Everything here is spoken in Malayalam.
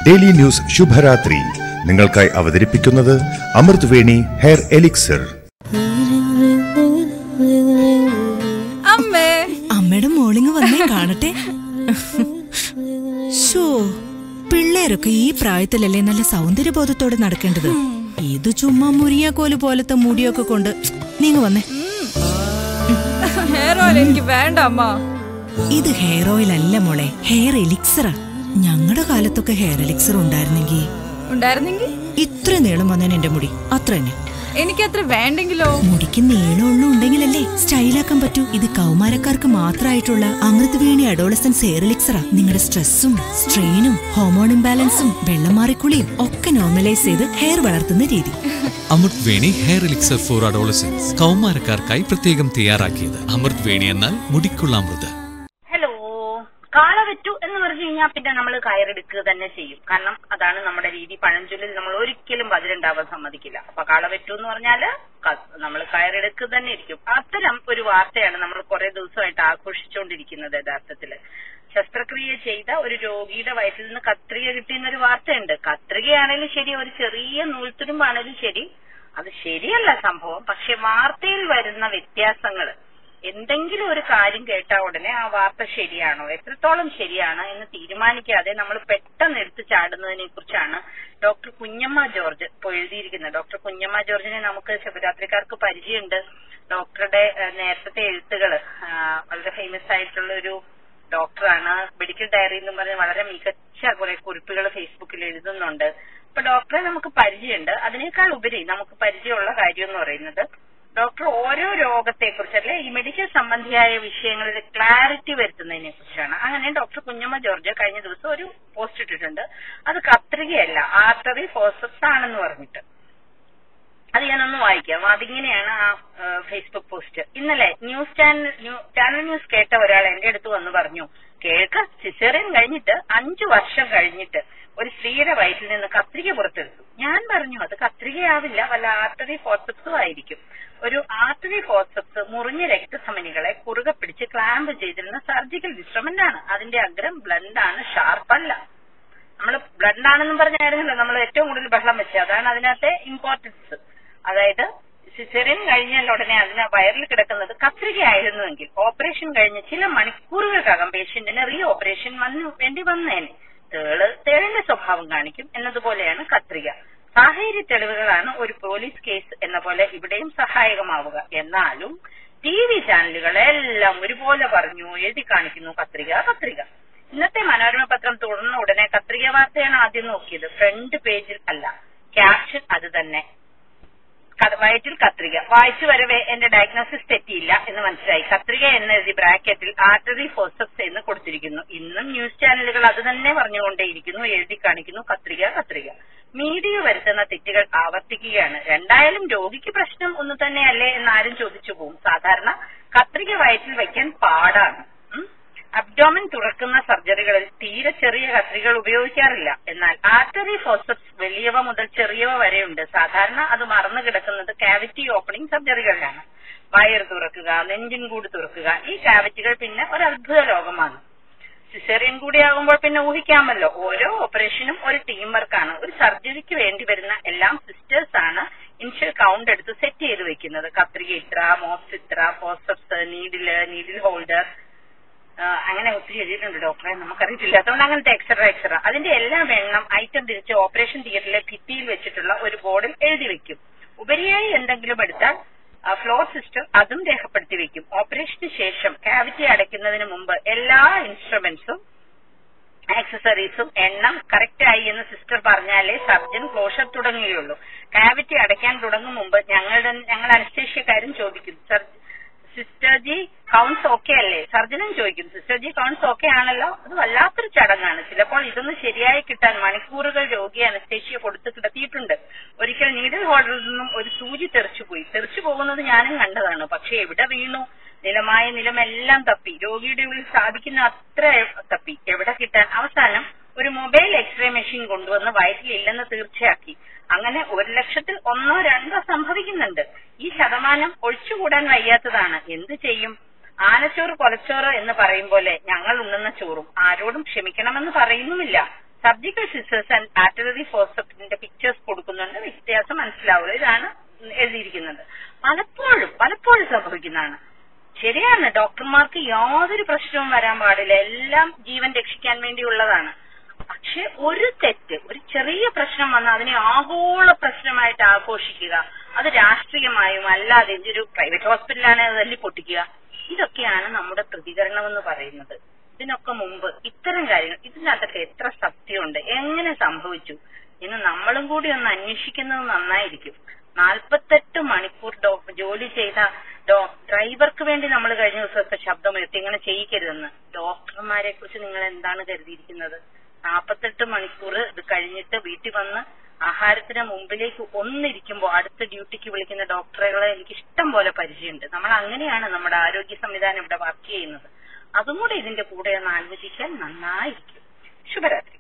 ഡെയിലി ന്യൂസ് ശുഭരാത്രി നിങ്ങൾക്കായി അവതരിപ്പിക്കുന്നത് അമൃത് വേണി ഹെയർ എലിക്സർ അമ്മേ അമ്മയുടെ മോളിങ് വന്നേ കാണട്ടെ ഷോ പിള്ളേരൊക്കെ ഈ പ്രായത്തിലല്ലേ നല്ല സൗന്ദര്യബോധത്തോടെ നടക്കേണ്ടത് ഇത് ചുമ്മാ മുരിയാക്കോല് പോലത്തെ മുടിയൊക്കെ കൊണ്ട് നീങ്ങ വന്നേ ഹെയർ ഓയിൽ എനിക്ക് വേണ്ട അമ്മ ഇത് ഹെയർ ഓയിൽ അല്ല മോളെ ഹെയർ എലിക്സറാ ഞങ്ങളുടെ കാലത്തൊക്കെ ഹെയർ എലിക്സർ ഉണ്ടായിരുന്നെങ്കിൽ ഉണ്ടായിരുന്നെങ്കിൽ ഇത്ര നീളം വന്നേനെ എന്റെ മുടി അത്ര തന്നെ എനിക്കത്ര വേണ്ടെങ്കിലോ മുടിക്ക് നീളമുള്ള ഉണ്ടെങ്കിലല്ലേ സ്റ്റൈലാക്കാൻ പറ്റൂ ഇത് കൗമാരക്കാർക്ക് മാത്രമായിട്ടുള്ള അമൃത് വേണി അഡോളസൻസ് ഹെയർ എലിക്സറാ നിങ്ങളുടെ സ്ട്രെസ്സും സ്ട്രെയിനും ഹോർമോൺ ഇംബാലൻസും വെള്ളം മാറിക്കുളിയും ഒക്കെ നോർമലൈസ് ചെയ്ത് ഹെയർ വളർത്തുന്ന രീതി Amrit Veni hair elixir for adolescence കൗമാരക്കാർക്കായി പ്രത്യേകം തയ്യാറാക്കിയത് അമൃത് വേണി എന്നാൽ മുടിക്കുള്ള അമൃത് ഹലോ കാള വെറ്റു എന്ന് പറഞ്ഞു കഴിഞ്ഞാൽ പിന്നെ നമ്മൾ കയറെടുക്കുക തന്നെ ചെയ്യും കാരണം അതാണ് നമ്മുടെ രീതി പഴഞ്ചൊല്ലിൽ നമ്മൾ ഒരിക്കലും ബതിലുണ്ടാവാൻ സമ്മതിക്കില്ല അപ്പൊ കാള വെറ്റു എന്ന് പറഞ്ഞാല് നമ്മൾ കയറെടുക്കുക തന്നെ ഇരിക്കും അത്തരം ഒരു വാർത്തയാണ് നമ്മൾ കുറെ ദിവസമായിട്ട് ആഘോഷിച്ചുകൊണ്ടിരിക്കുന്നത് യഥാർത്ഥത്തില് ശസ്ത്രക്രിയ ചെയ്ത ഒരു രോഗിയുടെ വയറ്റിൽ നിന്ന് കത്രിക കിട്ടിയെന്നൊരു വാർത്തയുണ്ട് കത്രികയാണേലും ശരി ഒരു ചെറിയ നൂൽത്തുരുമ്പാണേലും ശരി അത് ശരിയല്ല സംഭവം പക്ഷെ വാർത്തയിൽ വരുന്ന വ്യത്യാസങ്ങള് എന്തെങ്കിലും ഒരു കാര്യം കേട്ട ഉടനെ ആ വാർത്ത ശരിയാണോ എത്രത്തോളം ശരിയാണ് എന്ന് തീരുമാനിക്കാതെ നമ്മൾ പെട്ടെന്ന് എടുത്തു ചാടുന്നതിനെ കുറിച്ചാണ് ഡോക്ടർ കുഞ്ഞമ്മ ജോർജ് ഇപ്പോൾ എഴുതിയിരിക്കുന്നത് ഡോക്ടർ കുഞ്ഞമ്മ ജോർജിനെ നമുക്ക് ശിവരാത്രിക്കാർക്ക് പരിചയമുണ്ട് ഡോക്ടറുടെ ഏഹ്, നേരത്തെ എഴുത്തുകൾ വളരെ ഫേമസ് ആയിട്ടുള്ള ഒരു ഡോക്ടറാണ് മെഡിക്കൽ ഡയറി എന്ന് പറഞ്ഞ് വളരെ മികച്ച കുറെ കുറിപ്പുകൾ ഫേസ്ബുക്കിൽ എഴുതുന്നുണ്ട് അപ്പൊ ഡോക്ടറെ നമുക്ക് പരിചയമുണ്ട് അതിനേക്കാൾ ഉപരി നമുക്ക് പരിചയമുള്ള കാര്യം എന്ന് പറയുന്നത് ഡോക്ടർ ഓരോ രോഗത്തെക്കുറിച്ച് അല്ലെ ഈ മെഡിക്കൽ സംബന്ധിയായ വിഷയങ്ങളിൽ ക്ലാരിറ്റി വരുത്തുന്നതിനെ കുറിച്ചാണ് അങ്ങനെ ഡോക്ടർ കുഞ്ഞമ്മ ജോർജ് കഴിഞ്ഞ ദിവസം ഒരു പോസ്റ്റ് ഇട്ടിട്ടുണ്ട് അത് കത്രികയല്ല ആർട്ടറി ഫോസപ്സ് ആണെന്ന് പറഞ്ഞിട്ട് അത് ഞാനൊന്ന് വായിക്കാം അതിങ്ങനെയാണ് ആ ഏഹ്, ഫേസ്ബുക്ക് പോസ്റ്റ് ഇന്നലെ news channel new- channel news കേട്ട ഒരാൾ എന്റെ അടുത്ത് വന്ന് പറഞ്ഞു കേൾക്ക സിസേറിയൻ കഴിഞ്ഞിട്ട് അഞ്ചു വർഷം കഴിഞ്ഞിട്ട് ഒരു സ്ത്രീയുടെ വയറ്റിൽ നിന്ന് കത്രിക പുറത്തെടുത്തു ഞാൻ പറഞ്ഞു അത് കത്രികയാവില്ല വല്ല ആർട്ടറി ഫോസപ്സും ആയിരിക്കും ഒരു ആർട്ടറി ഫോസപ്സ് മുറിഞ്ഞ രക്തധമനികളെ കുറുകെ പിടിച്ച് ക്ലാമ്പ് ചെയ്തിരുന്ന സർജിക്കൽ ഇൻസ്ട്രുമെന്റ് ആണ് അതിന്റെ അഗ്രം ബ്ലണ്ട് ആണ് ഷാർപ്പല്ല നമ്മൾ ബ്ലഡ് ആണെന്നും പറഞ്ഞായിരുന്നല്ലോ നമ്മൾ ഏറ്റവും കൂടുതൽ ബഹളം വെച്ചത് അതാണ് അതിനകത്തെ ഇമ്പോർട്ടൻസ് അതായത് സിസേറിയൻ കഴിഞ്ഞാൽ ഉടനെ അതിന് വയറിൽ കിടക്കുന്നത് കത്രികയായിരുന്നുവെങ്കിൽ ഓപ്പറേഷൻ കഴിഞ്ഞ് ചില മണിക്കൂറുകൾക്കകം പേഷ്യന്റിന് റീ ഓപ്പറേഷൻ വന്നു വേണ്ടി വന്നേനെ തേള് തേളിന്റെ സ്വഭാവം കാണിക്കും എന്നതുപോലെയാണ് കത്രിക സാഹചര്യ തെളിവുകളാണ് ഒരു പോലീസ് കേസ് എന്ന പോലെ ഇവിടെയും സഹായകമാവുക എന്നാലും ടി വി ചാനലുകളെല്ലാം ഒരുപോലെ പറഞ്ഞു എഴുതി കാണിക്കുന്നു കത്രിക കത്രിക ഇന്നത്തെ മനോരമ പത്രം തുടർന്ന ഉടനെ കത്രിക വാർത്തയാണ് ആദ്യം നോക്കിയത് ഫ്രണ്ട് പേജിൽ അല്ല ക്യാപ്ഷൻ അത് തന്നെ ക- വയറ്റിൽ കത്രിക വായിച്ചു വരവേ എന്റെ ഡയഗ്നോസിസ് തെറ്റിയില്ല എന്ന് മനസ്സിലായി കത്രിക എന്ന് എഴുതി ബ്രാക്കറ്റിൽ ആർട്ടറി ഫോസപ്സ് എന്ന് കൊടുത്തിരിക്കുന്നു ഇന്നും ന്യൂസ് ചാനലുകൾ അത് തന്നെ പറഞ്ഞുകൊണ്ടേയിരിക്കുന്നു എഴുതി കാണിക്കുന്നു കത്രിക കത്രിക മീഡിയ വരുത്തുന്ന തെറ്റുകൾ ആവർത്തിക്കുകയാണ് രണ്ടായാലും രോഗിക്ക് പ്രശ്നം ഒന്നു തന്നെയല്ലേ എന്ന് ആരും ചോദിച്ചു പോകും സാധാരണ കത്രിക വയറ്റിൽ വയ്ക്കാൻ പാടാണ് ഉം. അബ്ഡോമൻ തുറക്കുന്ന സർജറികളിൽ തീരെ ചെറിയ കത്രികൾ ഉപയോഗിക്കാറില്ല എന്നാൽ ആർട്ടറി ഫോസപ്സ് വലിയവ മുതൽ ചെറിയവ വരെയുണ്ട് സാധാരണ അത് മറന്നു കിടക്കുന്നത് കാവിറ്റി ഓപ്പണിംഗ് സർജറികളിലാണ് വയർ തുറക്കുക നെഞ്ചിൻ കൂട് തുറക്കുക ഈ കാവിറ്റികൾ പിന്നെ ഒരു അത്ഭുത ലോകമാണ് സിസേറിയൻ കൂടിയാകുമ്പോൾ പിന്നെ ഊഹിക്കാമല്ലോ ഓരോ ഓപ്പറേഷനും ഒരു ടീം വർക്കാണ് ഒരു സർജറിക്ക് വേണ്ടി വരുന്ന എല്ലാം സിസ്റ്റേഴ്സ് ആണ് ഇനിഷ്യൽ കൗണ്ട് എടുത്ത് സെറ്റ് ചെയ്ത് വെക്കുന്നത് കത്രിക ഇത്ര മോപ്സ് ഇത്ര ഫോസപ്സ് നീഡില് നീഡിൽ ഹോൾഡർ അങ്ങനെ ഒത്തിരി എഴുതിയിട്ടുണ്ട് ഡോക്ടറെ നമുക്കറിയത്തില്ല അതുകൊണ്ട് അങ്ങനത്തെ എക്സ്ട്രാ എക്സ്ട്രാ അതിന്റെ എല്ലാം എണ്ണം ഐറ്റം തിരിച്ച് ഓപ്പറേഷൻ തിയേറ്ററിലെ ഭിത്തിയിൽ വെച്ചിട്ടുള്ള ഒരു ബോർഡിൽ എഴുതി വെക്കും ഉപരിയായി എന്തെങ്കിലും എടുത്താൽ ഫ്ലോർ സിസ്റ്റർ അതും രേഖപ്പെടുത്തി വെക്കും ഓപ്പറേഷന് ശേഷം കാവിറ്റി അടയ്ക്കുന്നതിന് മുമ്പ് എല്ലാ ഇൻസ്ട്രുമെന്റ്സും ആക്സസറീസും എണ്ണം കറക്റ്റ് ആയി എന്ന് സിസ്റ്റർ പറഞ്ഞാലേ സർജൻ ക്ലോഷർ തുടങ്ങുകയുള്ളൂ കാവിറ്റി അടയ്ക്കാൻ തുടങ്ങും മുമ്പ് ഞങ്ങളുടെ ഞങ്ങൾ അനസ്തേഷ്യക്കാരും ചോദിക്കും സർ സിസ്റ്റർ ജി കൗണ്ട്സ് ഓക്കെ അല്ലേ സർജനും ചോദിക്കും സിസ്റ്റർ ജി കൗണ്ട്സ് ഓക്കെ ആണല്ലോ അത് വല്ലാത്തൊരു ചടങ്ങാണ് ചിലപ്പോൾ ഇതൊന്ന് ശരിയായി കിട്ടാൻ മണിക്കൂറുകൾ രോഗിയെ അനസ്തേഷ്യ കൊടുത്ത് കിടത്തിയിട്ടുണ്ട് ഒരിക്കൽ നീഡിൽ ഹോൾഡറിൽ നിന്നും ഒരു സൂചി തെറിച്ചുപോയി തെറിച്ചു പോകുന്നത് ഞാനും കണ്ടതാണ് പക്ഷെ എവിടെ വീണു നിലമായ നിലമെല്ലാം തപ്പി രോഗിയുടെ ഉള്ളിൽ സാധിക്കുന്ന അത്ര തപ്പി എവിടെ കിട്ടാൻ അവസാനം ഒരു മൊബൈൽ എക്സ്റേ മെഷീൻ കൊണ്ടുവന്ന് വയറ്റിലില്ലെന്ന് തീർച്ചയാക്കി അങ്ങനെ ഒരു ലക്ഷത്തിൽ ഒന്നോ രണ്ടോ സംഭവിക്കുന്നുണ്ട് ഈ ശതമാനം ഒഴിച്ചുകൂടാൻ വയ്യാത്തതാണ് എന്ത് ചെയ്യും ആനച്ചോറ് കൊലച്ചോറ് എന്ന് പറയും പോലെ ഞങ്ങൾ ഉണ്ണുന്ന ചോറും ആരോടും ക്ഷമിക്കണമെന്ന് പറയുന്നുമില്ല സർജിക്കൽ സിസേഴ്സ് ആൻഡ് ആർട്ടറി ഫോസപ്പിന്റെ പിക്ചേഴ്സ് കൊടുക്കുന്നുണ്ട് വ്യത്യാസം മനസ്സിലാവുള്ളൂ ഇതാണ് എഴുതിയിരിക്കുന്നത് പലപ്പോഴും പലപ്പോഴും സംഭവിക്കുന്നതാണ് ശരിയാണ് ഡോക്ടർമാർക്ക് യാതൊരു പ്രശ്നവും വരാൻ പാടില്ല എല്ലാം ജീവൻ രക്ഷിക്കാൻ വേണ്ടിയുള്ളതാണ് പക്ഷെ ഒരു തെറ്റ് ഒരു ചെറിയ പ്രശ്നം വന്നാൽ അതിനെ ആഗോള പ്രശ്നമായിട്ട് ആഘോഷിക്കുക അത് രാഷ്ട്രീയമായും അല്ലാതെ ഒരു പ്രൈവറ്റ് ഹോസ്പിറ്റലാണ് തല്ലി പൊട്ടിക്കുക ഇതൊക്കെയാണ് നമ്മുടെ പ്രതികരണം എന്ന് പറയുന്നത് ഇതിനൊക്കെ മുമ്പ് ഇത്തരം കാര്യങ്ങൾ ഇതിനകത്തൊക്കെ എത്ര സത്യമുണ്ട് എങ്ങനെ സംഭവിച്ചു എന്ന് നമ്മളും കൂടി ഒന്ന് അന്വേഷിക്കുന്നത് നന്നായിരിക്കും നാൽപ്പത്തെട്ട് മണിക്കൂർ ഡോ ജോലി ചെയ്ത ഡോ ഡ്രൈവർക്ക് വേണ്ടി നമ്മൾ കഴിഞ്ഞ ദിവസത്തെ ശബ്ദമുയർത്തി ഇങ്ങനെ ചെയ്യിക്കരുതെന്ന് ഡോക്ടർമാരെ കുറിച്ച് നിങ്ങൾ എന്താണ് കരുതിയിരിക്കുന്നത് നാൽപ്പത്തെട്ട് മണിക്കൂർ ഇത് കഴിഞ്ഞിട്ട് വീട്ടിൽ വന്ന് ആഹാരത്തിന് മുമ്പിലേക്ക് ഒന്നിരിക്കുമ്പോൾ അടുത്ത ഡ്യൂട്ടിക്ക് വിളിക്കുന്ന ഡോക്ടറുകളെ എനിക്ക് ഇഷ്ടം പോലെ പരിചയമുണ്ട് നമ്മൾ അങ്ങനെയാണ് നമ്മുടെ ആരോഗ്യ സംവിധാനം ഇവിടെ വർക്ക് ചെയ്യുന്നത് അതും കൂടെ ഇതിന്റെ കൂടെ ഒന്ന് ആലോചിക്കാൻ നന്നായിരിക്കും ശുഭരാത്രി